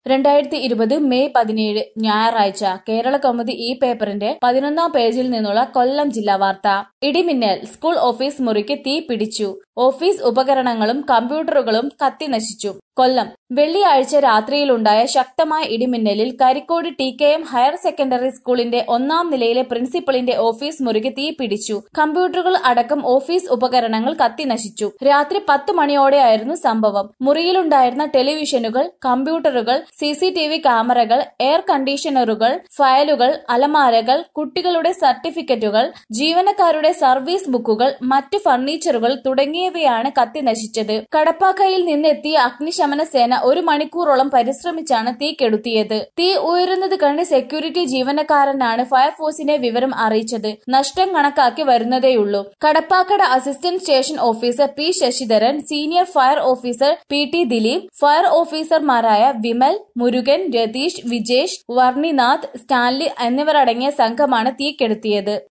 രണ്ടായിരത്തി ഇരുപത് മെയ് പതിനേഴ് ഞായറാഴ്ച കേരള കൗമുദി ഈ പേപ്പറിന്റെ പതിനൊന്നാം പേജിൽ നിന്നുള്ള കൊല്ലം ജില്ലാ വാർത്ത ഇടിമിന്നൽ സ്കൂൾ ഓഫീസ് മുറിക്ക് തീ പിടിച്ചു ഓഫീസ് ഉപകരണങ്ങളും കമ്പ്യൂട്ടറുകളും കത്തിനശിച്ചു കൊല്ലം വെള്ളിയാഴ്ച രാത്രിയിലുണ്ടായ ശക്തമായ ഇടിമിന്നലിൽ Karikode T K M higher secondary സ്കൂളിന്റെ ഒന്നാം നിലയിലെ പ്രിൻസിപ്പലിന്റെ ഓഫീസ് മുറിക്ക് തീ പിടിച്ചു കമ്പ്യൂട്ടറുകൾ അടക്കം ഓഫീസ് ഉപകരണങ്ങൾ കത്തിനശിച്ചു രാത്രി പത്ത് മണിയോടെയായിരുന്നു സംഭവം മുറിയിലുണ്ടായിരുന്ന ടെലിവിഷനുകൾ കമ്പ്യൂട്ടറുകൾ സി സി ടി വി ക്യാമറകൾ എയർ കണ്ടീഷണറുകൾ ഫയലുകൾ അലമാരകൾ കുട്ടികളുടെ സർട്ടിഫിക്കറ്റുകൾ ജീവനക്കാരുടെ സർവീസ് ബുക്കുകൾ മറ്റ് ഫർണിച്ചറുകൾ തുടങ്ങിയവയാണ് കത്തിനശിച്ചത് കടപ്പാക്കയിൽ നിന്നെത്തിയ അഗ്നിശമന സേന ഒരു മണിക്കൂറോളം പരിശ്രമിച്ചാണ് തീ കെടുത്തിയത് തീ ഉയരുന്നത് കണ്ട് സെക്യൂരിറ്റി ജീവനക്കാരനാണ് ഫയർഫോഴ്സിനെ വിവരം അറിയിച്ചത് നഷ്ടം കണക്കാക്കി വരുന്നതേയുള്ളൂ Kadappakada assistant station officer P Sasidharan senior fire officer P T Dileep fire ഓഫീസർമാരായ വിമൽ മുരുകൻ രതീഷ് വിജേഷ് വർണിനാഥ് സ്റ്റാൻലി എന്നിവരടങ്ങിയ സംഘമാണ് തീ കെടുത്തിയത്